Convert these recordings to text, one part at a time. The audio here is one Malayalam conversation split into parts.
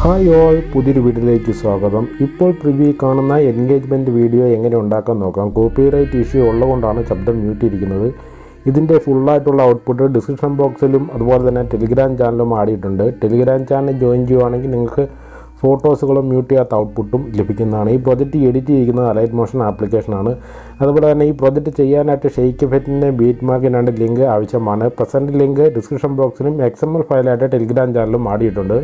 ഹായ് ഓൾ പുതിയൊരു വീഡിയോയിലേക്ക് സ്വാഗതം ഇപ്പോൾ പ്രിവ്യൂ കാണുന്ന എൻഗേജ്മെൻറ്റ് വീഡിയോ എങ്ങനെ ഉണ്ടാക്കാൻ നോക്കാം കോപ്പിറൈറ്റ് ഇഷ്യൂ ഉള്ളതുകൊണ്ടാണ് ശബ്ദം മ്യൂട്ട് ഇരിക്കുന്നത് ഇതിൻ്റെ ഫുള്ളായിട്ടുള്ള ഔട്ട്പുട്ട് ഡിസ്ക്രിപ്ഷൻ ബോക്സിലും അതുപോലെ തന്നെ ടെലിഗ്രാം ചാനലും ആടിയിട്ടുണ്ട് ടെലിഗ്രാം ചാനൽ ജോയിൻ ചെയ്യുവാണെങ്കിൽ നിങ്ങൾക്ക് ഫോട്ടോസുകളും മ്യൂട്ട് ചെയ്യാത്ത ഔട്ട്പുട്ടും ലഭിക്കുന്നതാണ് ഈ പ്രൊജക്റ്റ് എഡിറ്റ് ചെയ്തിരിക്കുന്നത് അലൈറ്റ് മോഷൻ ആപ്ലിക്കേഷനാണ് അതുപോലെ തന്നെ ഈ പ്രൊജക്റ്റ് ചെയ്യാനായിട്ട് ഷെയ്ക്ക് ഫെറ്റിൻ്റെ ബീറ്റ് മാർക്കിന് രണ്ട് ലിങ്ക് ആവശ്യമാണ് പ്രസൻറ്റ് ലിങ്ക് ഡിസ്ക്രിപ്ഷൻ ബോക്സിലും എക്സ് എം എൽ ഫയലായിട്ട് ടെലിഗ്രാം ചാനലും ആടിയിട്ടുണ്ട്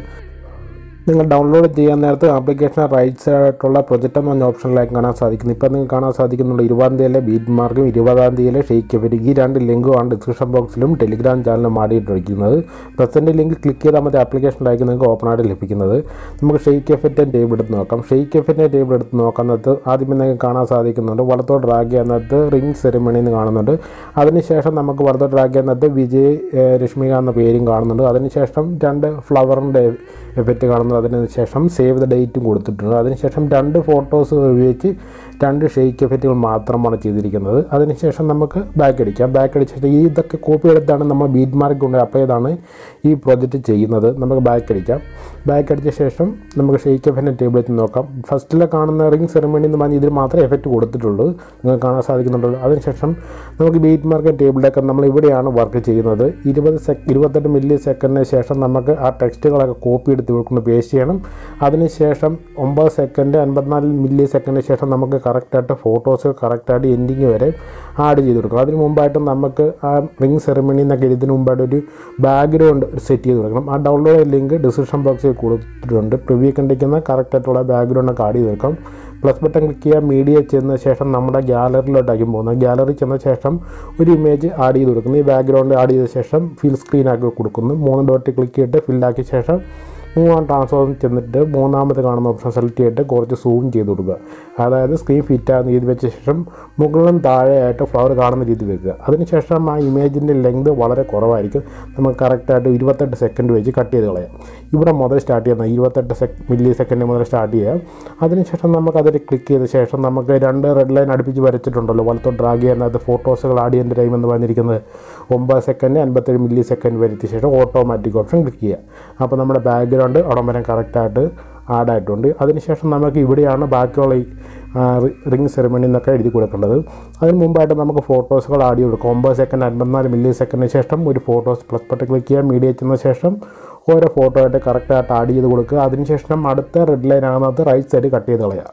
നിങ്ങൾ ഡൗൺലോഡ് ചെയ്യാൻ നേരത്ത് ആപ്ലിക്കേഷൻ റൈറ്റ് സൈഡായിട്ടുള്ള പ്രൊജക്റ്റ് എന്ന ഓപ്ഷനിലേക്ക് കാണാൻ സാധിക്കുന്നു ഇപ്പോൾ നിങ്ങൾക്ക് കാണാൻ സാധിക്കുന്നുണ്ട് ഇരുപതാം തീയതിയിലെ ബീറ്റ് മാർക്കും ഇരുപതാം തീയതിയിലെ ഷെയ്ക്ക് എഫക്റ്റ് ഈ രണ്ട് ലിങ്കുമാണ് ഡിസ്ക്രിപ്ഷൻ ബോക്സിലും ടെലിഗ്രാം ചാനലും ആടിയിട്ടിരിക്കുന്നത് പ്രസൻറ്റ് ലിങ്ക് ക്ലിക്ക് ചെയ്താൽ മതി ആപ്ലിക്കേഷനിലേക്ക് നിങ്ങൾക്ക് ഓപ്പൺ ആയിട്ട് ലഭിക്കുന്നത് നമുക്ക് ഷെയ്ക്ക് എഫക്റ്റ് ടേബിൾ എടുത്ത് നോക്കാം ഷെയ്ക്ക് എഫക്റ്റിൻ്റെ ടേബിൾ എടുത്ത് നോക്കുന്നത് ആദ്യമേ നിങ്ങൾക്ക് കാണാൻ സാധിക്കുന്നുണ്ട് വലത്തോട്ട് ഡ്രാഗ് ചെയ്യുന്നത് റിംഗ് സെറിമണി എന്ന് കാണുന്നുണ്ട് അതിനുശേഷം നമുക്ക് വലത്തോട്ട് ഡ്രാഗ് ചെയ്യുന്നത് വിജയ് ഏഹ്, രശ്മിക എന്ന പേരും കാണുന്നുണ്ട് അതിനുശേഷം രണ്ട് ഫ്ലവറിൻ്റെ എഫക്റ്റ് കാണുന്നത് അതിനുശേഷം സേവ് ദ ഡേറ്റും കൊടുത്തിട്ടുണ്ട് അതിനുശേഷം രണ്ട് ഫോട്ടോസ് ഉപയോഗിച്ച് രണ്ട് ഷെയ്ക്ക് എഫക്റ്റുകൾ മാത്രമാണ് ചെയ്തിരിക്കുന്നത് അതിനുശേഷം നമുക്ക് ബാക്ക് അടിക്കാം ബാക്ക് അടിച്ചിട്ട് ഈ ഇതൊക്കെ കോപ്പി എടുത്താണ് നമ്മൾ ബീറ്റ് മാർക്ക് കൊണ്ട് അപ്ലൈ ചെയ്താണ് ഈ പ്രോജക്റ്റ് ചെയ്യുന്നത് നമുക്ക് ബാക്ക് അടിക്കാം ബാക്ക് അടിച്ച ശേഷം നമുക്ക് ഷെയ്ക്ക് എഫക്റ്റിൻ്റെ ടേബിളിൽ നോക്കാം ഫസ്റ്റിലെ കാണുന്ന റിംഗ് സെറിമണി എന്ന് പറഞ്ഞ് ഇതിൽ മാത്രമേ എഫക്റ്റ് കൊടുത്തിട്ടുള്ളൂ നിങ്ങൾക്ക് കാണാൻ സാധിക്കുന്നുണ്ടല്ലോ അതിനുശേഷം നമുക്ക് ബീറ്റ് മാർക്ക് ടേബിളിലൊക്കെ നമ്മൾ ഇവിടെയാണ് വർക്ക് ചെയ്യുന്നത് ഇരുപത് സെക് ഇരുപത്തെട്ട് മില്ലി സെക്കൻഡിന് ശേഷം നമുക്ക് ആ ടെക്സ്റ്റുകളൊക്കെ കോപ്പി എടുത്ത് കൊണ്ട് പേസ്റ്റ് ചെയ്യണം അതിനുശേഷം ഒമ്പത് സെക്കൻഡ് അൻപത്തിനാല് മില്ലി സെക്കൻഡിന് ശേഷം നമുക്ക് കറക്റ്റായിട്ട് ഫോട്ടോസ് കറക്റ്റായിട്ട് എൻഡിങ് വരെ ആഡ് ചെയ്ത് കൊടുക്കണം അതിന് മുമ്പായിട്ട് നമുക്ക് ആ റിംഗ് സെറിമണി എന്നൊക്കെ എഴുതുന്നതിന് മുമ്പായിട്ട് ഒരു ബാക്ക്ഗ്രൗണ്ട് സെറ്റ് ചെയ്ത് കൊടുക്കണം ആ ഡൗൺലോഡ് ലിങ്ക് ഡിസ്ക്രിപ്ഷൻ ബോക്സിൽ കൊടുത്തിട്ടുണ്ട് പ്രിവ്യൂ കണ്ടിരിക്കുന്ന കറക്റ്റായിട്ടുള്ള ബാക്ക്ഗ്രൗണ്ടൊക്കെ ആഡ് ചെയ്ത് കൊടുക്കാം പ്ലസ് ബട്ടൺ ക്ലിക്ക് ചെയ്യുക മീഡിയ ചെന്ന ശേഷം നമ്മുടെ ഗ്യാലറിയിലോട്ടായിരിക്കും പോകുന്നത് ഗ്യാലറി ചെന്ന ശേഷം ഒരു ഇമേജ് ആഡ് ചെയ്ത് കൊടുക്കുന്നു ഈ ബാക്ക്ഗ്രൗണ്ട് ആഡ് ചെയ്ത ശേഷം ഫിൽ സ്ക്രീൻ ആക്കി കൊടുക്കുന്നു മൂന്ന് ഡോട്ട് ക്ലിക്ക് ചെയ്തിട്ട് ഫില്ലാക്കിയ ശേഷം മൂന്നാം ട്രാൻസ്ഫോം ചെന്നിട്ട് മൂന്നാമത് കാണുന്ന ഓപ്ഷൻ സെലക്ട് ചെയ്തിട്ട് കുറച്ച് സൂം ചെയ്ത് കൊടുക്കുക അതായത് സ്ക്രീൻ ഫിറ്റ് ആകുന്ന രീതി വെച്ച ശേഷം മുകളിലും താഴെയായിട്ട് ഫ്ലവർ കാണുന്ന രീതി വെക്കുക അതിനുശേഷം ആ ഇമേജിൻ്റെ ലെങ്ത് വളരെ കുറവായിരിക്കും നമുക്ക് കറക്റ്റായിട്ട് ഇരുപത്തെട്ട് സെക്കൻഡ് വെച്ച് കട്ട് ചെയ്ത് കളയാം ഇവിടെ മുതൽ സ്റ്റാർട്ട് ചെയ്യുന്ന ഇരുപത്തെട്ട് സെക് മില്ലി സെക്കൻഡ് മുതൽ സ്റ്റാർട്ട് ചെയ്യാം അതിനുശേഷം നമുക്ക് അതിൽ ക്ലിക്ക് ചെയ്ത ശേഷം നമുക്ക് രണ്ട് റെഡ് ലൈൻ അടുപ്പിച്ച് വരച്ചിട്ടുണ്ടല്ലോ വലത്തോട്ട് ഡ്രാഗ് ചെയ്യുന്നത് ഫോട്ടോസുകൾ ആഡ് ചെയ്യുന്ന ടൈം എന്ന് പറഞ്ഞിരിക്കുന്നത് ഒമ്പത് സെക്കൻഡ് അൻപത്തേഴ് മില്ലി സെക്കൻഡ് വരുത്തിയ ശേഷം ഓട്ടോമാറ്റിക് ഓപ്ഷൻ ക്ലിക്ക് ചെയ്യുക അപ്പോൾ നമ്മുടെ ബാക്ക്ഗ്രൗണ്ട് അവിടെ വരെ കറക്റ്റായിട്ട് ആഡ് ആയിട്ടുണ്ട് അതിനുശേഷം നമുക്ക് ഇവിടെയാണ് ബാക്കിയുള്ള ഈ റിംഗ് സെറിമണി എന്നൊക്കെ എഴുതി കൊടുക്കേണ്ടത് അതിന് മുമ്പായിട്ട് നമുക്ക് ഫോട്ടോസുകൾ ആഡ് ചെയ്ത് കൊടുക്കാം ഒമ്പത് സെക്കൻഡ് അൻപത്തിനാല് മില്ലി സെക്കൻഡിന് ശേഷം ഒരു ഫോട്ടോസ് പ്ലസ് ബട്ടൺ ക്ലിക്ക് ചെയ്യുക മീഡിയ ചെന്ന ശേഷം ഓരോ ഫോട്ടോ ആയിട്ട് കറക്റ്റായിട്ട് ആഡ് ചെയ്ത് കൊടുക്കുക അതിനുശേഷം അടുത്ത റെഡ് ലൈൻ ആകുന്നത് റൈറ്റ് സൈഡ് കട്ട് ചെയ്ത് കളയുക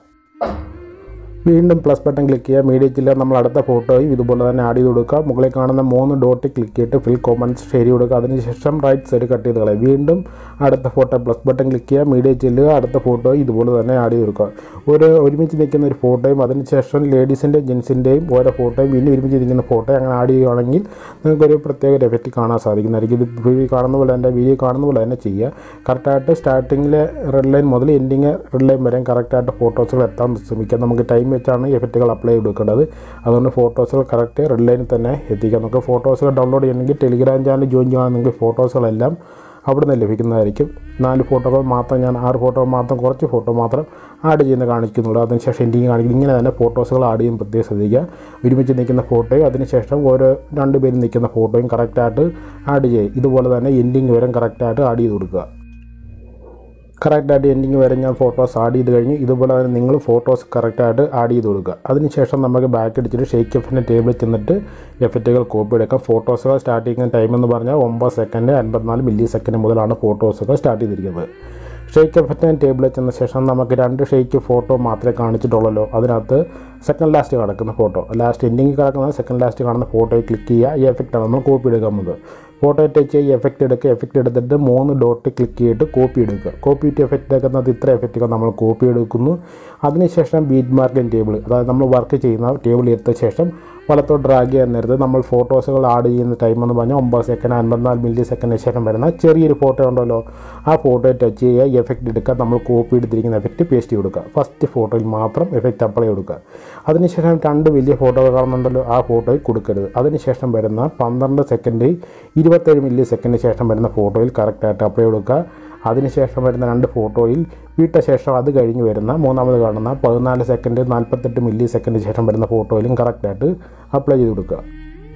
വീണ്ടും പ്ലസ് ബട്ടൺ ക്ലിക്ക് ചെയ്യുക മീഡിയ ചില്ലർ നമ്മൾ അടുത്ത ഫോട്ടോയും ഇതുപോലെ തന്നെ ആഡ് ചെയ്ത് കൊടുക്കുക മുകളിൽ കാണുന്ന മൂന്ന് ഡോട്ട് ക്ലിക്ക് ചെയ്തിട്ട് ഫിൽ കോമൻസ് ഷെയർ കൊടുക്കുക അതിനുശേഷം റൈറ്റ് സൈഡ് കട്ട് ചെയ്ത് കളയുക വീണ്ടും അടുത്ത ഫോട്ടോ പ്ലസ് ബട്ടൺ ക്ലിക്ക് ചെയ്യുക മീഡിയ ചെല്ലുക അടുത്ത ഫോട്ടോയും ഇതുപോലെ തന്നെ ആഡ് ചെയ്ത് കൊടുക്കുക ഒരു ഒരുമിച്ച് നിൽക്കുന്ന ഒരു ഫോട്ടോയും അതിനുശേഷം ലേഡീസിൻ്റെയും ജെൻസിൻ്റെയും ഓരോ ഫോട്ടോയും വീണ്ടും ഒരുമിച്ച് നിൽക്കുന്ന ഫോട്ടോ അങ്ങനെ ആഡ് ചെയ്യുകയാണെങ്കിൽ നിങ്ങൾക്കൊരു പ്രത്യേക ഒരു എഫക്റ്റ് കാണാൻ സാധിക്കുന്നതായിരിക്കും ഇത് വീഡിയോ കാണുന്ന പോലെ തന്നെ വീഡിയോ കാണുന്ന പോലെ തന്നെ ചെയ്യുക കറക്റ്റായിട്ട് സ്റ്റാർട്ടിങ്ങിലെ റെഡ് ലൈൻ മുതൽ എൻഡിങ് റെഡ് ലൈൻ വരെ കറക്റ്റായിട്ട് ഫോട്ടോസുകൾ എത്താൻ ശ്രമിക്കുക നമുക്ക് ടൈം വെച്ചാണ് എഫക്റ്റുകൾ അപ്ലൈ ചെയ്ത് കൊടുക്കേണ്ടത് അതുകൊണ്ട് ഫോട്ടോസുകൾ കറക്റ്റ് റെഡ് ലൈനിൽ തന്നെ എത്തിക്കുക നമുക്ക് ഫോട്ടോസുകൾ ഡൗൺലോഡ് ചെയ്യണമെങ്കിൽ ടെലിഗ്രാം ചാനൽ ജോയിൻ ചെയ്യുകയാണെങ്കിൽ ഫോട്ടോസുകളെല്ലാം അവിടെ നിന്ന് ലഭിക്കുന്നതായിരിക്കും നാല് ഫോട്ടോകൾ മാത്രം ഞാൻ ആറ് ഫോട്ടോ മാത്രം കുറച്ച് ഫോട്ടോ മാത്രം ആഡ് ചെയ്യുന്ന കാണിക്കുന്നുള്ളൂ അതിനുശേഷം എൻഡിങ് കാണിക്കുന്നു ഇങ്ങനെ തന്നെ ഫോട്ടോസുകൾ ആഡ് ചെയ്യും പ്രത്യേകം ശ്രദ്ധിക്കുക ഒരുമിച്ച് നിൽക്കുന്ന ഫോട്ടോയും അതിനുശേഷം ഓരോ രണ്ട് പേരും നിൽക്കുന്ന ഫോട്ടോയും കറക്റ്റായിട്ട് ആഡ് ചെയ്യും ഇതുപോലെ തന്നെ എൻഡിങ് വരെ കറക്റ്റായിട്ട് ആഡ് ചെയ്ത് കൊടുക്കുക കറക്റ്റായിട്ട് എൻഡിങ് വരെ ഞാൻ ഫോട്ടോസ് ആഡ് ചെയ്ത് കഴിഞ്ഞ് ഇതുപോലെ തന്നെ നിങ്ങൾ ഫോട്ടോസ് കറക്റ്റായിട്ട് ആഡ് ചെയ്ത് കൊടുക്കുക അതിനുശേഷം നമുക്ക് ബാക്ക് അടിച്ചിട്ട് ഷെയ്ക്ക് എഫിൻ്റെ ടേബിളിൽ ചെന്നിട്ട് എഫക്റ്റുകൾ കോപ്പി എടുക്കാം ഫോട്ടോസുകൾ സ്റ്റാർട്ട് ചെയ്യുന്ന ടൈം എന്ന് പറഞ്ഞാൽ ഒമ്പത് സെക്കൻഡ് അൻപത്തിനാല് മില്ലി സെക്കൻഡ് മുതലാണ് ഫോട്ടോസുകൾ സ്റ്റാർട്ട് ചെയ്തിരിക്കുന്നത് ഷെയ്ക്ക് എഫക്റ്റിൻ്റെ ടേബിളിൽ ചെന്ന ശേഷം നമുക്ക് രണ്ട് ഷെയ്ക്ക് ഫോട്ടോ മാത്രമേ കാണിച്ചിട്ടുള്ളല്ലോ അതിനകത്ത് സെക്കൻഡ് ലാസ്റ്റ് കിടക്കുന്ന ഫോട്ടോ ലാസ്റ്റ് എൻഡിങ് കിടക്കുന്ന സെക്കൻഡ് ലാസ്റ്റ് കാണുന്ന ഫോട്ടോയിൽ ക്ലിക്ക് ചെയ്യുക ഈ എഫക്റ്റാണ് നമ്മൾ കോപ്പി എടുക്കുന്നത് ഫോട്ടോ ടച്ച് ചെയ്യുക എഫക്റ്റ് എടുക്കുക എഫക്റ്റ് എടുത്തിട്ട് മൂന്ന് ഡോട്ട് ക്ലിക്ക് ചെയ്തിട്ട് കോപ്പി എടുക്കുക കോപ്പി ടു എഫക്റ്റ് എടുക്കുന്നത് ഇത്ര എഫക്റ്റുകൾ നമ്മൾ കോപ്പി എടുക്കുന്നു അതിനുശേഷം ബീറ്റ് മാർക്കിംഗ് ടേബിൾ അതായത് നമ്മൾ വർക്ക് ചെയ്യുന്ന ടേബിൾ എടുത്ത ശേഷം വലത്തോട്ട് ഡ്രാഗ് ചെയ്യാൻ നേരത്ത് നമ്മൾ ഫോട്ടോസുകൾ ആഡ് ചെയ്യുന്ന ടൈം എന്ന് പറഞ്ഞാൽ ഒമ്പത് സെക്കൻഡ് അൻപത്തിനാല് മില്ലി സെക്കൻഡിന് ശേഷം വരുന്ന ചെറിയൊരു ഫോട്ടോ ഉണ്ടല്ലോ ആ ഫോട്ടോ ടച്ച് ചെയ്യുക എഫക്റ്റ് എടുക്കുക നമ്മൾ കോപ്പി എടുത്തിരിക്കുന്ന എഫക്റ്റ് പേസ്റ്റ് ചെയ്ത് കൊടുക്കുക ഫസ്റ്റ് ഫോട്ടോയിൽ മാത്രം എഫക്റ്റ് അപ്ലൈ കൊടുക്കുക അതിനുശേഷം രണ്ട് വലിയ ഫോട്ടോകൾ കാണുന്നുണ്ടല്ലോ ആ ഫോട്ടോയിൽ കൊടുക്കരുത് അതിനുശേഷം വരുന്ന പന്ത്രണ്ട് സെക്കൻഡ് ഇരുപത്തേഴ് മില്ലി സെക്കൻഡിന് ശേഷം വരുന്ന ഫോട്ടോയിൽ കറക്റ്റായിട്ട് അപ്ലൈ കൊടുക്കുക അതിനുശേഷം വരുന്ന രണ്ട് ഫോട്ടോയിൽ വിട്ട ശേഷം അത് കഴിഞ്ഞ് വരുന്ന മൂന്നാമത് കാണുന്ന പതിനാല് സെക്കൻഡ് നാൽപ്പത്തെട്ട് മില്ലി സെക്കൻഡ് ശേഷം വരുന്ന ഫോട്ടോയിലും കറക്റ്റായിട്ട് അപ്ലൈ ചെയ്ത് കൊടുക്കുക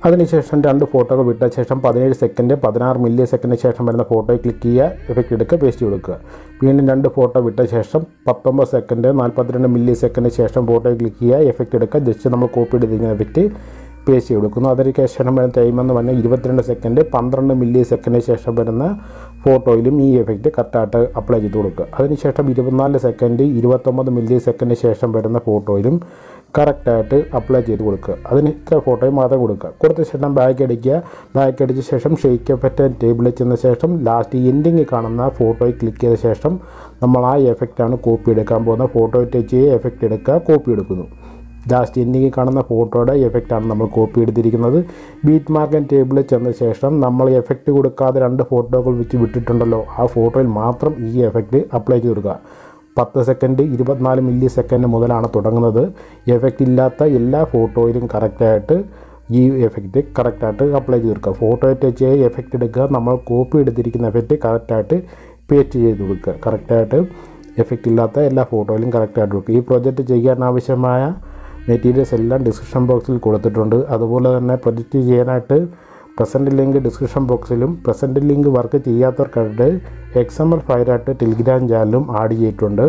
അതിനുശേഷം രണ്ട് ഫോട്ടോകൾ വിട്ട ശേഷം പതിനേഴ് സെക്കൻഡ് പതിനാറ് മില്ലി സെക്കൻഡിന് ശേഷം വരുന്ന ഫോട്ടോയിൽ ക്ലിക്ക് ചെയ്യുക എഫക്റ്റ് എടുക്കുക പേസ്റ്റ് കൊടുക്കുക വീണ്ടും രണ്ട് ഫോട്ടോ വിട്ട ശേഷം പത്തൊമ്പത് സെക്കൻഡ് നാൽപ്പത്തിരണ്ട് മില്ലി സെക്കൻഡിന് ശേഷം ഫോട്ടോയിൽ ക്ലിക്ക് ചെയ്യുക എഫക്റ്റ് എടുക്കുക ജസ്റ്റ് നമ്മൾ കോപ്പി എടുത്തിരിക്കുന്ന എഫക്റ്റ് പേസ്റ്റ് ചെയ്ത് കൊടുക്കുന്നു അതിന് ശേഷം വരുന്ന ടൈം എന്ന് പറഞ്ഞാൽ ഇരുപത്തിരണ്ട് സെക്കൻഡ് പന്ത്രണ്ട് മില്ലി സെക്കൻഡിന് ശേഷം വരുന്ന ഫോട്ടോയിലും ഈ എഫക്റ്റ് കറക്റ്റായിട്ട് അപ്ലൈ ചെയ്ത് കൊടുക്കുക അതിനുശേഷം ഇരുപത്തിനാല് സെക്കൻഡ് ഇരുപത്തൊമ്പത് മില്ലി സെക്കൻഡിന് ശേഷം വരുന്ന ഫോട്ടോയിലും കറക്റ്റായിട്ട് അപ്ലൈ ചെയ്ത് കൊടുക്കുക അതിന് ഇത്ര ഫോട്ടോയും മാത്രം കൊടുക്കുക കൊടുത്ത ശേഷം ബാക്ക് അടിക്കുക ബാക്ക് അടിച്ച ശേഷം ഷെയ്ക്ക് എഫക്റ്റ് ടേബിളിൽ ചെന്ന ശേഷം ലാസ്റ്റ് എൻഡിങ് കാണുന്ന ഫോട്ടോയിൽ ക്ലിക്ക് ചെയ്ത ശേഷം നമ്മൾ ആ എഫക്റ്റാണ് കോപ്പി എടുക്കാൻ പോകുന്നത് ഫോട്ടോ ടച്ച് ചെയ്യുക എഫക്റ്റ് എടുക്കുക കോപ്പി എടുക്കുന്നു ലാസ്റ്റ് എൻഡിങ് കാണുന്ന ഫോട്ടോയുടെ എഫക്റ്റാണ് നമ്മൾ കോപ്പി എടുത്തിരിക്കുന്നത് ബീറ്റ് മാർക്കൻ ടേബിളിൽ ചെന്ന ശേഷം നമ്മൾ എഫക്റ്റ് കൊടുക്കാതെ രണ്ട് ഫോട്ടോകൾ വെച്ച് വിട്ടിട്ടുണ്ടല്ലോ ആ ഫോട്ടോയിൽ മാത്രം ഈ എഫക്റ്റ് അപ്ലൈ ചെയ്ത് കൊടുക്കുക പത്ത് സെക്കൻഡ് ഇരുപത്തിനാല് മില്ലി സെക്കൻഡ് മുതലാണ് തുടങ്ങുന്നത് എഫക്റ്റ് ഇല്ലാത്ത എല്ലാ ഫോട്ടോയിലും കറക്റ്റായിട്ട് ഈ എഫക്റ്റ് കറക്റ്റായിട്ട് അപ്ലൈ ചെയ്ത് കൊടുക്കുക ഫോട്ടോ ടച്ച് ചെയ്യുക എഫക്റ്റ് എടുക്കുക നമ്മൾ കോപ്പി എടുത്തിരിക്കുന്ന എഫക്റ്റ് കറക്റ്റായിട്ട് പേസ്റ്റ് ചെയ്ത് കൊടുക്കുക കറക്റ്റായിട്ട് എഫക്റ്റ് ഇല്ലാത്ത എല്ലാ ഫോട്ടോയിലും കറക്റ്റായിട്ട് കൊടുക്കുക ഈ പ്രോജക്റ്റ് ചെയ്യാൻ ആവശ്യമായ മെറ്റീരിയൽസ് എല്ലാം ഡിസ്ക്രിപ്ഷൻ ബോക്സിൽ കൊടുത്തിട്ടുണ്ട് അതുപോലെ തന്നെ പ്രൊജക്റ്റ് ചെയ്യാനായിട്ട് പ്രസൻറ്റ് ലിങ്ക് ഡിസ്ക്രിപ്ഷൻ ബോക്സിലും പ്രസൻറ്റ് ലിങ്ക് വർക്ക് ചെയ്യാത്തവർക്കായിട്ട് എക്സ് എം എൽ ഫയലായിട്ട് ടെലിഗ്രാം ചാനലും ആഡ് ചെയ്തിട്ടുണ്ട്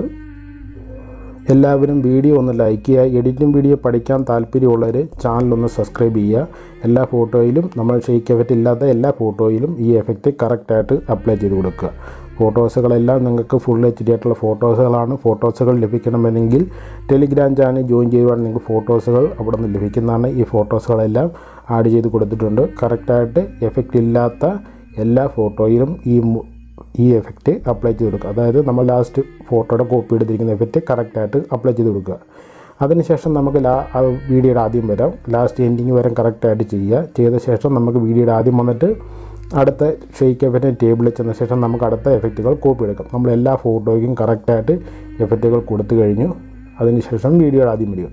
എല്ലാവരും വീഡിയോ ഒന്ന് ലൈക്ക് ചെയ്യുക എഡിറ്റിംഗ് വീഡിയോ പഠിക്കാൻ താല്പര്യമുള്ളവർ ചാനലൊന്ന് സബ്സ്ക്രൈബ് ചെയ്യുക എല്ലാ ഫോട്ടോയിലും നമ്മൾ ഷെയ്ക്ക് എഫക്റ്റ് ഇല്ലാത്ത എല്ലാ ഫോട്ടോയിലും ഈ എഫക്റ്റ് കറക്റ്റായിട്ട് അപ്ലൈ ചെയ്ത് കൊടുക്കുക ഫോട്ടോസുകളെല്ലാം നിങ്ങൾക്ക് ഫുൾ എച്ച് ഡി ആയിട്ടുള്ള ഫോട്ടോസുകളാണ് ഫോട്ടോസുകൾ ലഭിക്കണമെങ്കിൽ ടെലിഗ്രാം ചാനൽ ജോയിൻ ചെയ്യുവാൻ നിങ്ങൾക്ക് ഫോട്ടോസുകൾ അവിടെ നിന്ന് ലഭിക്കുന്നതാണ് ഈ ഫോട്ടോസുകളെല്ലാം ആഡ് ചെയ്ത് കൊടുത്തിട്ടുണ്ട് കറക്റ്റായിട്ട് എഫക്റ്റ് ഇല്ലാത്ത എല്ലാ ഫോട്ടോയിലും ഈ മു- ഈ എഫക്റ്റ് അപ്ലൈ ചെയ്ത് കൊടുക്കുക അതായത് നമ്മൾ ലാസ്റ്റ് ഫോട്ടോയുടെ കോപ്പി എടുത്തിരിക്കുന്ന എഫക്റ്റ് കറക്റ്റായിട്ട് അപ്ലൈ ചെയ്ത് കൊടുക്കുക അതിനുശേഷം നമുക്ക് ലാ ആ വീഡിയോയുടെ ആദ്യം വരാം ലാസ്റ്റ് എൻഡിങ് വരെ കറക്റ്റായിട്ട് ചെയ്യുക ചെയ്ത ശേഷം നമുക്ക് വീഡിയോയുടെ ആദ്യം വന്നിട്ട് അടുത്ത ഷെയ്ക്ക് എഫക്റ്റ് ടേബിളിൽ ചെന്ന ശേഷം നമുക്ക് അടുത്ത എഫക്റ്റുകൾ കോപ്പി എടുക്കാം നമ്മൾ എല്ലാ ഫോട്ടോയ്ക്കും കറക്റ്റായിട്ട് എഫക്റ്റുകൾ കൊടുത്തു കഴിഞ്ഞു അതിനുശേഷം വീഡിയോയുടെ ആദ്യം വരിക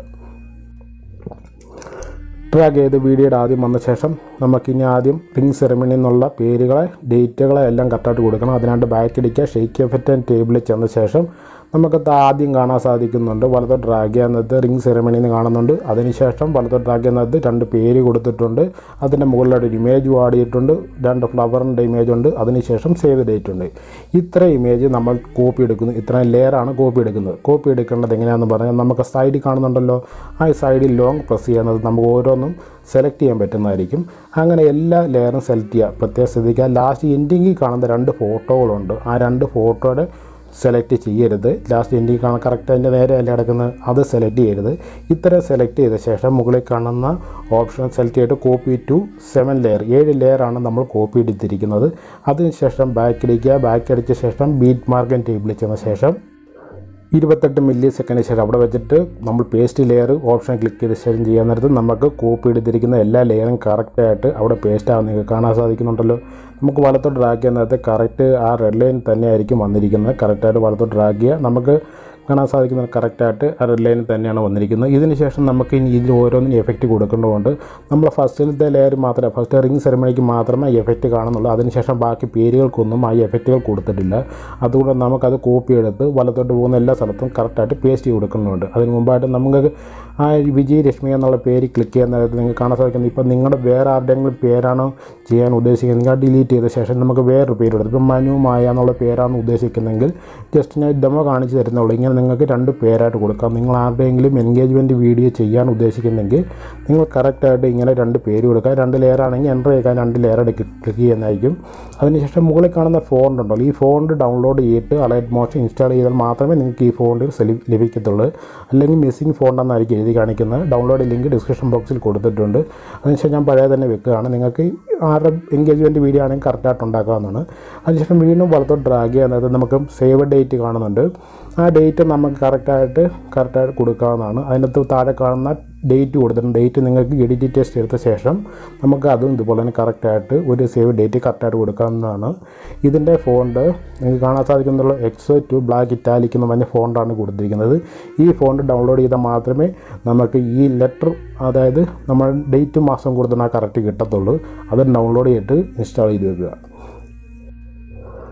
ട്രാക്ക് ചെയ്ത് വീഡിയോയുടെ ആദ്യം വന്ന ശേഷം നമുക്കിനി ആദ്യം റിംഗ് സെറമണി എന്നുള്ള പേരുകളെ ഡേറ്റുകളെ എല്ലാം കറക്റ്റായിട്ട് കൊടുക്കണം അതിനായിട്ട് ബാക്ക് അടിക്കുക ഷെയ്ക്ക് എഫക്റ്റ് ആൻഡ് ടേബിളിൽ ചെന്ന ശേഷം നമുക്കത് ആദ്യം കാണാൻ സാധിക്കുന്നുണ്ട് വലത്തോ ഡ്രാഗ് ചെയ്യുന്നത് റിംഗ് സെറമണി എന്ന് കാണുന്നുണ്ട് അതിനുശേഷം വലത്തോ ഡ്രാഗ് ചെയ്യുന്നത് രണ്ട് പേര് കൊടുത്തിട്ടുണ്ട് അതിൻ്റെ മുകളിലായിട്ട് ഒരു ഇമേജ് ആഡ് ചെയ്തിട്ടുണ്ട് രണ്ട് ഫ്ലവറിൻ്റെ ഇമേജ് ഉണ്ട് അതിനുശേഷം സേവ് ഡേറ്റ് ഉണ്ട് ഇത്ര ഇമേജ് നമ്മൾ കോപ്പി എടുക്കുന്നു ഇത്രയും ലെയറാണ് കോപ്പി എടുക്കുന്നത് കോപ്പി എടുക്കേണ്ടത് എങ്ങനെയാണെന്ന് പറഞ്ഞാൽ നമുക്ക് സൈഡിൽ കാണുന്നുണ്ടല്ലോ ആ സൈഡിൽ ലോങ് പ്രസ് ചെയ്യുന്നത് നമുക്ക് ഓരോന്നും സെലക്ട് ചെയ്യാൻ പറ്റുന്നതായിരിക്കും അങ്ങനെ എല്ലാ ലെയറും സെലക്ട് ചെയ്യുക പ്രത്യേകം ശ്രദ്ധിക്കുക ലാസ്റ്റ് എൻഡിങ്ങിൽ കാണുന്ന രണ്ട് ഫോട്ടോകളുണ്ട് ആ രണ്ട് ഫോട്ടോയുടെ സെലക്ട് ചെയ്യരുത് ലാസ്റ്റ് എൻഡിങ് കാണാൻ കറക്റ്റ് അതിൻ്റെ നേരെ അല്ല കിടക്കുന്നത് അത് സെലക്ട് ചെയ്യരുത് ഇത്രയും സെലക്ട് ചെയ്ത ശേഷം മുകളിൽ കാണുന്ന ഓപ്ഷൻ സെലക്ട് ചെയ്തിട്ട് കോപ്പി ടു സെവൻ ലെയർ ഏഴ് ലെയറാണ് നമ്മൾ കോപ്പി എടുത്തിരിക്കുന്നത് അതിനുശേഷം ബാക്ക് അടിക്കുക ബാക്ക് അടിച്ച ശേഷം ബീറ്റ് മാർക്കൻ ടേബിളിൽ ചെന്ന ശേഷം ഇരുപത്തെട്ട് മില്ലി സെക്കൻഡ് ശേഷം അവിടെ വെച്ചിട്ട് നമ്മൾ പേസ്റ്റ് ലെയർ ഓപ്ഷൻ ക്ലിക്ക് ചെയ്ത ശേഷം ചെയ്യാൻ നേരത്ത് നമുക്ക് കോപ്പി എടുത്തിരിക്കുന്ന എല്ലാ ലെയറും കറക്റ്റായിട്ട് അവിടെ പേസ്റ്റ് ആവുന്ന നിങ്ങൾക്ക് കാണാൻ സാധിക്കുന്നുണ്ടല്ലോ നമുക്ക് വലത്തോട്ട് ഡ്രാഗ് ചെയ്യാൻ നേരത്തെ കറക്റ്റ് ആ റെഡ് ലൈൻ തന്നെയായിരിക്കും വന്നിരിക്കുന്നത് കറക്റ്റായിട്ട് വലത്തോട്ട് ഡ്രാഗ് ചെയ്യുക നമുക്ക് കാണാൻ സാധിക്കുന്നത് കറക്റ്റായിട്ട് ആ റെഡ് ലൈനിൽ തന്നെയാണ് വന്നിരിക്കുന്നത് ഇതിന് ശേഷം നമുക്ക് ഇനി ഇതിൽ ഓരോന്നിനും എഫക്റ്റ് കൊടുക്കേണ്ടതുകൊണ്ട് നമ്മൾ ഫസ്റ്റിലത്തെ ലെയർ മാത്രമേ ഫസ്റ്റ് റിംഗ് സെറമണിക്ക് മാത്രമേ എഫക്റ്റ് കാണുന്നുള്ളൂ അതിനുശേഷം ബാക്കി പേരുകൾക്കൊന്നും ആ എഫക്റ്റുകൾ കൊടുത്തിട്ടില്ല അതുകൊണ്ട് നമുക്കത് കോപ്പി എടുത്ത് വലത്തോട്ട് പോകുന്ന എല്ലാ സ്ഥലത്തും കറക്റ്റായിട്ട് പേസ്റ്റ് ചെയ്ത് കൊടുക്കുന്നുണ്ട് അതിന് മുമ്പായിട്ട് നമുക്ക് ആ വിജയലക്ഷ്മി എന്നുള്ള പേര് ക്ലിക്ക് ചെയ്യുന്ന നേരത്ത് നിങ്ങൾക്ക് കാണാൻ സാധിക്കുന്നത് ഇപ്പം നിങ്ങളുടെ വേറെ ആരുടെയെങ്കിലും പേരാണോ ചെയ്യാൻ ഉദ്ദേശിക്കുന്നത് അത് ഡിലീറ്റ് ചെയ്ത ശേഷം നമുക്ക് വേറൊരു പേര് കൊടുത്തു ഇപ്പം മനു മായ എന്നുള്ള പേരാണ് ഉദ്ദേശിക്കുന്നതെങ്കിൽ ജസ്റ്റ് ഞാൻ ഡെമോ കാണിച്ച് തരുന്നുള്ളൂ ഇങ്ങനെ നിങ്ങൾക്ക് രണ്ട് പേരായിട്ട് കൊടുക്കാം നിങ്ങൾ ആരുടെയെങ്കിലും എൻഗേജ്മെൻറ്റ് വീഡിയോ ചെയ്യാൻ ഉദ്ദേശിക്കുന്നെങ്കിൽ നിങ്ങൾ കറക്റ്റായിട്ട് ഇങ്ങനെ രണ്ട് പേര് കൊടുക്കുക രണ്ട് ലെയർ ആണെങ്കിൽ എൻ്റർ ചെയ്യാൻ രണ്ട് ലെയർ ക്ലിക്ക് ചെയ്യുന്നതായിരിക്കും അതിനുശേഷം മുകളിൽ കാണുന്ന ഫോണ്ട് ഉണ്ടല്ലോ ഈ ഫോണ്ട് ഡൗൺലോഡ് ചെയ്തിട്ട് അലൈറ്റ് മോഷൻ ഇൻസ്റ്റാൾ ചെയ്താൽ മാത്രമേ നിങ്ങൾക്ക് ഈ ഫോണ്ട് ലഭിക്കത്തുള്ളൂ അല്ലെങ്കിൽ മിസ്സിംഗ് ഫോണ്ട് എന്നായിരിക്കും എഴുതി കാണിക്കുന്നത് ഡൗൺലോഡ് ലിങ്ക് ഡിസ്ക്രിപ്ഷൻ ബോക്സിൽ കൊടുത്തിട്ടുണ്ട് അതിനുശേഷം ഞാൻ പഴയ തന്നെ വെക്കുകയാണ് നിങ്ങൾക്ക് ആരുടെ എൻഗേജ്മെൻറ്റ് വീഡിയോ ആണെങ്കിൽ കറക്റ്റായിട്ട് ഉണ്ടാക്കാവുന്നതാണ് അതിനുശേഷം വീണ്ടും വലത്തോട്ട് ഡ്രാഗ് ചെയ്യുന്നത് നമുക്ക് സേവ് ഡേറ്റ് കാണുന്നുണ്ട് ആ ഡേറ്റ് നമുക്ക് കറക്റ്റായിട്ട് കറക്റ്റായിട്ട് കൊടുക്കാവുന്നതാണ് അതിനകത്ത് താഴെ കാണുന്ന ഡേറ്റ് കൊടുത്തിട്ടുണ്ട് ഡേറ്റ് നിങ്ങൾക്ക് എഡിറ്റ് ടെസ്റ്റ് എടുത്ത ശേഷം നമുക്ക് അതും ഇതുപോലെ തന്നെ കറക്റ്റായിട്ട് ഒരു സേവ് ഡേറ്റ് കറക്റ്റായിട്ട് കൊടുക്കാവുന്നതാണ് ഇതിൻ്റെ ഫോണ്ട് നിങ്ങൾക്ക് കാണാൻ സാധിക്കുന്നുള്ള എക്സോ ടു ബ്ലാക്ക് ഇറ്റാലിക് എന്ന് പറഞ്ഞ ഫോണ്ടാണ് കൊടുത്തിരിക്കുന്നത് ഈ ഫോണ്ട് ഡൗൺലോഡ് ചെയ്താൽ മാത്രമേ നമുക്ക് ഈ ലെറ്റർ അതായത് നമ്മൾ ഡേറ്റ് മാസം കൊടുത്തിട്ട് ആ കറക്റ്റ് കിട്ടത്തുള്ളൂ അത് ഡൗൺലോഡ് ചെയ്തിട്ട് ഇൻസ്റ്റാൾ ചെയ്ത് വെക്കുക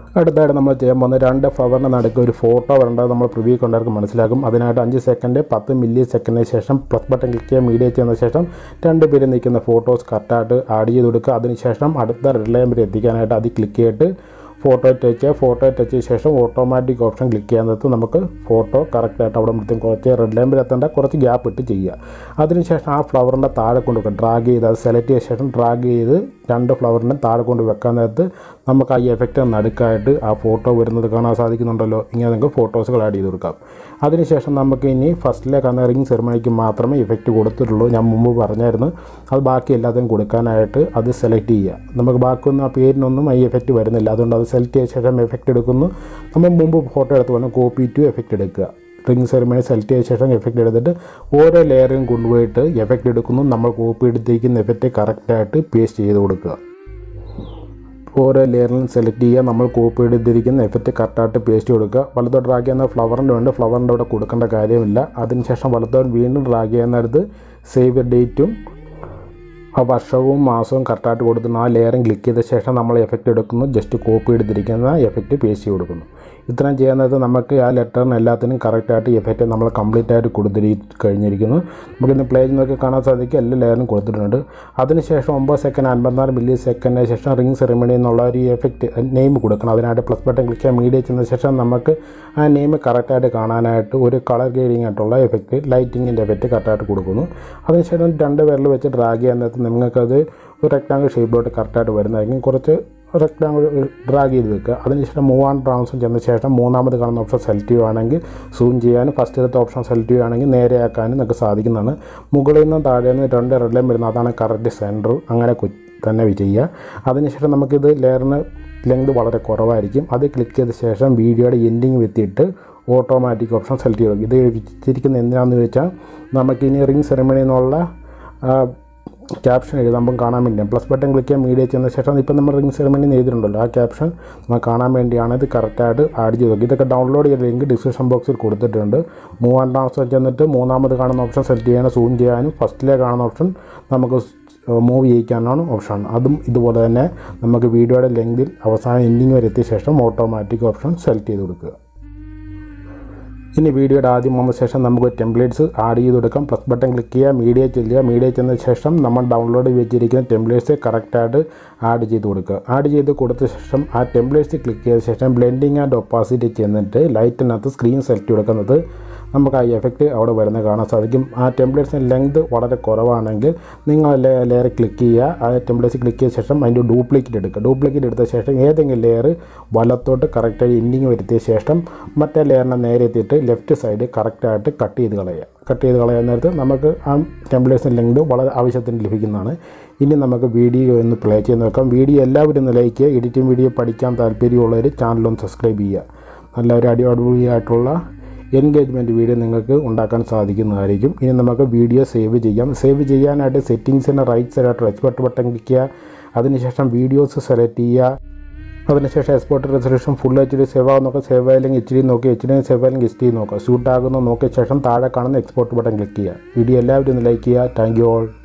അടുത്തായിട്ട് നമ്മൾ ചെയ്യാൻ പോകുന്നത് രണ്ട് ഫ്ലവറിൻ്റെ നടുക്ക് ഒരു ഫോട്ടോ വരേണ്ടത് നമ്മൾ പ്രിവ്യൂ കൊണ്ടവർക്ക് മനസ്സിലാക്കും അതിനായിട്ട് അഞ്ച് സെക്കൻഡ് പത്ത് മില്ലി സെക്കൻഡിന് ശേഷം പ്ലസ് ബട്ടൺ ക്ലിക്ക് ചെയ്യുക മീഡിയ ചെയ്യുന്ന ശേഷം രണ്ട് പേര് നിൽക്കുന്ന ഫോട്ടോസ് കറക്റ്റായിട്ട് ആഡ് ചെയ്ത് കൊടുക്കുക അതിനുശേഷം അടുത്ത റെഡ് ലൈൻ വരെ എത്തിക്കാനായിട്ട് അത് ക്ലിക്ക് ചെയ്തിട്ട് ഫോട്ടോ ടച്ച് ചെയ്യുക ഫോട്ടോ ടച്ച് ചെയ്ത ശേഷം ഓട്ടോമാറ്റിക് ഓപ്ഷൻ ക്ലിക്ക് ചെയ്യാൻ നേരത്ത് നമുക്ക് ഫോട്ടോ കറക്റ്റായിട്ട് അവിടെ മൃത്യം കുറച്ച് റെഡ് ലൈനിൽ എത്തേണ്ട കുറച്ച് ഗ്യാപ്പ് ഇട്ട് ചെയ്യുക അതിനുശേഷം ആ ഫ്ലവറിൻ്റെ താഴെ കൊണ്ട് വെക്കുക ഡ്രാഗ് ചെയ്ത് അത് സെലക്ട് ചെയ്ത ശേഷം ഡ്രാഗ് ചെയ്ത് രണ്ട് ഫ്ലവറിനെ താഴെ കൊണ്ട് വെക്കാൻ നേരത്ത് നമുക്ക് ആ എഫക്റ്റ് നടുക്കായിട്ട് ആ ഫോട്ടോ വരുന്നത് കാണാൻ സാധിക്കുന്നുണ്ടല്ലോ ഇങ്ങനെ നിങ്ങൾക്ക് ഫോട്ടോസുകൾ ആഡ് ചെയ്ത് കൊടുക്കാം അതിനുശേഷം നമുക്ക് ഇനി ഫസ്റ്റിലെ കാണുന്ന റിംഗ് സെറമണിക്ക് മാത്രമേ ഇഫക്റ്റ് കൊടുത്തിട്ടുള്ളൂ ഞാൻ മുമ്പ് പറഞ്ഞായിരുന്നു അത് ബാക്കി എല്ലാത്തിനും കൊടുക്കാനായിട്ട് അത് സെലക്ട് ചെയ്യുക നമുക്ക് ബാക്കിയൊന്നും ആ പേരിനൊന്നും ഈ എഫക്റ്റ് വരുന്നില്ല അതുകൊണ്ട് അത് സെലക്ട് ചെയ്ത ശേഷം എഫക്റ്റ് എടുക്കുന്നു നമ്മൾ മുമ്പ് ഫോട്ടോ എടുത്ത് വേണം കോപ്പി ടു എഫക്റ്റ് എടുക്കുക റിംഗ് സെറിമണി സെലക്ട് ചെയ്ത ശേഷം എഫക്റ്റ് എടുത്തിട്ട് ഓരോ ലെയറും കൊണ്ടുപോയിട്ട് എഫക്റ്റ് എടുക്കുന്നു നമ്മൾ കോപ്പി എടുത്തിരിക്കുന്ന എഫക്റ്റ് കറക്റ്റായിട്ട് പേസ്റ്റ് ചെയ്ത് കൊടുക്കുക ഓരോ ലെയറിലും സെലക്ട് ചെയ്യുക നമ്മൾ കോപ്പി എടുത്തിരിക്കുന്ന എഫക്റ്റ് കറക്റ്റായിട്ട് പേസ്റ്റ് കൊടുക്കുക വലത്തോട്ട് ഡ്രാഗ് ചെയ്യുന്ന ഫ്ലവറിൻ്റെ ഉണ്ട് ഫ്ലവറിൻ്റെ അവിടെ കൊടുക്കേണ്ട കാര്യമില്ല അതിനുശേഷം വലത്തോട്ട് വീണ്ടും ഡ്രാഗ് ചെയ്യുന്നിടത്ത് സേവ് ഡേറ്റും ആ വർഷവും മാസവും കറക്റ്റായിട്ട് കൊടുക്കുന്നു ആ ലെയറും ക്ലിക്ക് ചെയ്ത ശേഷം നമ്മൾ എഫക്റ്റ് എടുക്കുന്നു ജസ്റ്റ് കോപ്പി എടുത്തിരിക്കുന്ന എഫക്റ്റ് പേസ്റ്റ് ചെയ്ത് കൊടുക്കുന്നു ഇത്രയും ചെയ്യുന്നത് നമുക്ക് ആ ലെറ്ററിന് എല്ലാത്തിനും കറക്റ്റായിട്ട് എഫക്റ്റ് നമ്മൾ കംപ്ലീറ്റ് ആയിട്ട് കൊടുത്തിരി കഴിഞ്ഞിരിക്കുന്നു നമുക്കിന്ന് പ്ലേ നോക്കി കാണാൻ സാധിക്കും എല്ലാ ലെയറും കൊടുത്തിട്ടുണ്ട് അതിനുശേഷം ഒമ്പത് സെക്കൻഡ് അൻപത്തിനാല് മില്ലി സെക്കൻഡിന് ശേഷം റിംഗ് സെറിമണി എന്നുള്ള ഒരു എഫക്റ്റ് നെയിം കൊടുക്കണം അതിനായിട്ട് പ്ലസ് ബട്ടൺ ക്ലിക്ക് ചെയ്യാൻ മീഡിയ ചെയ്യുന്ന ശേഷം നമുക്ക് ആ നെയിം കറക്റ്റായിട്ട് കാണാനായിട്ട് ഒരു കളർ ഗ്രേഡിംഗ് ആയിട്ടുള്ള എഫക്റ്റ് ലൈറ്റിങ്ങിൻ്റെ എഫക്റ്റ് കറക്റ്റായിട്ട് കൊടുക്കുന്നു അതിനുശേഷം രണ്ട് വിരൽ വെച്ച് ഡ്രാഗ് ചെയ്യാൻ നേരത്ത് നിങ്ങൾക്കത് ഒരു റെക്ടാങ്കിൾ ഷേപ്പിലോട്ട് കറക്റ്റായിട്ട് വരുന്നതായിരിക്കും കുറച്ച് റെക്ടാങ്കിൾ ഡ്രാഗ് ചെയ്ത് വെക്കുക അതിനുശേഷം മൂവ് ആൻഡ് ട്രാൻസ്ഫർ ചെന്ന ശേഷം മൂന്നാമത് കാണുന്ന ഓപ്ഷൻ സെലക്ട് ചെയ്യുകയാണെങ്കിൽ സൂം ചെയ്യാനും ഫസ്റ്റ് എടുത്ത ഓപ്ഷൻ സെലക്ട് ചെയ്യുകയാണെങ്കിൽ നേരെയാക്കാനും നിങ്ങൾക്ക് സാധിക്കുന്നതാണ് മുകളിൽ നിന്നും താഴെ നിന്ന് രണ്ട് റെഡ് ലൈൻ വരുന്നത് അതാണ് കറക്റ്റ് സെൻറ്റർ അങ്ങനെ കു- തന്നെ ചെയ്യുക അതിനുശേഷം നമുക്കിത് ലെയറിന് ലെങ്ത് വളരെ കുറവായിരിക്കും അത് ക്ലിക്ക് ചെയ്ത ശേഷം വീഡിയോയുടെ എൻഡിങ് വെത്തിയിട്ട് ഓട്ടോമാറ്റിക് ഓപ്ഷൻ സെലക്ട് ചെയ്യും ഇത് വെച്ചിരിക്കുന്നത് എന്തിനാണെന്ന് ചോദിച്ചാൽ നമുക്കിനി റിംഗ് സെറമണി എന്നുള്ള ആ, ക്യാപ്ഷൻ എഴുതുമ്പം കാണാൻ വേണ്ടിയാണ് പ്ലസ് ബട്ടൺ ക്ലിക്ക് ചെയ്യാൻ മീഡിയ ചെയ്യുന്ന ശേഷം ഇപ്പം നമ്മൾ റിംഗ് സെറമണി എഴുതിയിട്ടുണ്ടല്ലോ ആ ക്യാപ്ഷൻ നമ്മൾ കാണാൻ വേണ്ടിയാണ് ഇത് കറക്റ്റായിട്ട് ആഡ് ചെയ്ത് നോക്കി ഇതൊക്കെ ഡൗൺലോഡ് ചെയ്ത ലിങ്ക് ഡിസ്ക്രിപ്ഷൻ ബോക്സിൽ കൊടുത്തിട്ടുണ്ട് മൂവാം ട്രാൻസ്ഫർ ചെന്നിട്ട് മൂന്നാമത് കാണുന്ന ഓപ്ഷൻ സെലക്ട് ചെയ്യാനും സൂം ചെയ്യാനും ഫസ്റ്റിലെ കാണുന്ന ഓപ്ഷൻ നമുക്ക് മൂവ് ചെയ്യിക്കാനാണ് ഓപ്ഷൻ അതും ഇതുപോലെ തന്നെ നമുക്ക് വീഡിയോയുടെ ലെങ്തിൽ അവസാനം എൻഡിങ് വരെ എത്തിയ ശേഷം ഓട്ടോമാറ്റിക് ഓപ്ഷൻ സെലക്ട് ചെയ്ത് കൊടുക്കുക ഇനി വീഡിയോയുടെ ആദ്യം വന്ന ശേഷം നമുക്ക് ടെംപ്ലേറ്റ്സ് ആഡ് ചെയ്ത് കൊടുക്കാം പ്ലസ് ബട്ടൺ ക്ലിക്ക് ചെയ്യുക മീഡിയ ചെല്ലുക മീഡിയ ചെന്ന ശേഷം നമ്മൾ ഡൗൺലോഡ് വെച്ചിരിക്കുന്ന ടെംപ്ലേറ്റ്സ് കറക്റ്റായിട്ട് ആഡ് ചെയ്ത് കൊടുക്കുക ആഡ് ചെയ്ത് കൊടുത്ത ശേഷം ആ ടെംപ്ലേറ്റ്സ് ക്ലിക്ക് ചെയ്ത ശേഷം ബ്ലെൻഡിങ് ആൻഡ് ഒപ്പാസിറ്റി ചെന്നിട്ട് ലൈറ്റിനകത്ത് സ്ക്രീൻ സെലക്ട് കൊടുക്കുന്നത് നമുക്ക് ആ എഫക്റ്റ് അവിടെ വരുന്നത് കാണാൻ സാധിക്കും ആ ടെംപ്ലേറ്റ്സിൻ്റെ ലെങ്ത് വളരെ കുറവാണെങ്കിൽ നിങ്ങൾ ലെയർ ക്ലിക്ക് ചെയ്യുക ആ ടെംപ്ലേറ്റ്സ് ക്ലിക്ക് ചെയ്ത ശേഷം അതിൻ്റെ ഡ്യൂപ്ലിക്കേറ്റ് എടുക്കുക ഡ്യൂപ്ലിക്കേറ്റ് എടുത്ത ശേഷം ഏതെങ്കിലും ലെയർ വലത്തോട്ട് കറക്റ്റായി എൻഡിങ് വരുത്തിയ ശേഷം മറ്റേ ലെയറിനെ നേരെ എത്തിയിട്ട് ലെഫ്റ്റ് സൈഡ് കറക്റ്റായിട്ട് കട്ട് ചെയ്ത് കളയുക കട്ട് ചെയ്ത് കളയാൻ നേരത്ത് നമുക്ക് ആ ടെംപ്ലേറ്റ്സിൻ്റെ ലെങ്ത് വളരെ ആവശ്യത്തിന് ലഭിക്കുന്നതാണ് ഇനി നമുക്ക് വീഡിയോ ഒന്ന് പ്ലേ ചെയ്ത് നോക്കാം വീഡിയോ എല്ലാവരും ഒന്ന് ലൈക്ക് ചെയ്യുക എഡിറ്റിംഗ് വീഡിയോ പഠിക്കാൻ താല്പര്യമുള്ളവർ ചാനലൊന്ന് സബ്സ്ക്രൈബ് ചെയ്യുക നല്ല ഒരു അടിപൊളിയായിട്ടുള്ള എൻഗേജ്മെൻറ്റ് വീഡിയോ നിങ്ങൾക്ക് ഉണ്ടാക്കാൻ സാധിക്കുന്നതായിരിക്കും ഇനി നമുക്ക് വീഡിയോ സേവ് ചെയ്യാം സേവ് ചെയ്യാനായിട്ട് സെറ്റിങ്സിൻ്റെ റൈറ്റ് സൈഡായിട്ട് എക്സ്പോർട്ട് ബട്ടൺ ക്ലിക്ക് ചെയ്യുക അതിനുശേഷം വീഡിയോസ് സെലക്ട് ചെയ്യുക അതിനുശേഷം export resolution full H D save ആകുന്നൊക്കെ സേവ് ആയില്ലെങ്കിൽ എച്ച് ഡി നോക്കി എച്ച് ഡി സേവ് ആയില്ലെങ്കിൽ എച്ച് ഡി നോക്കുക ഷൂട്ട് ആകുന്ന നോക്കിയ ശേഷം താഴെ കാണുന്ന എക്സ്പോർട്ട് ബട്ടൺ ക്ലിക്ക് ചെയ്യുക വീഡിയോ എല്ലാവരും ഒന്ന് ലൈക്ക് ചെയ്യുക താങ്ക് യു ഓൾ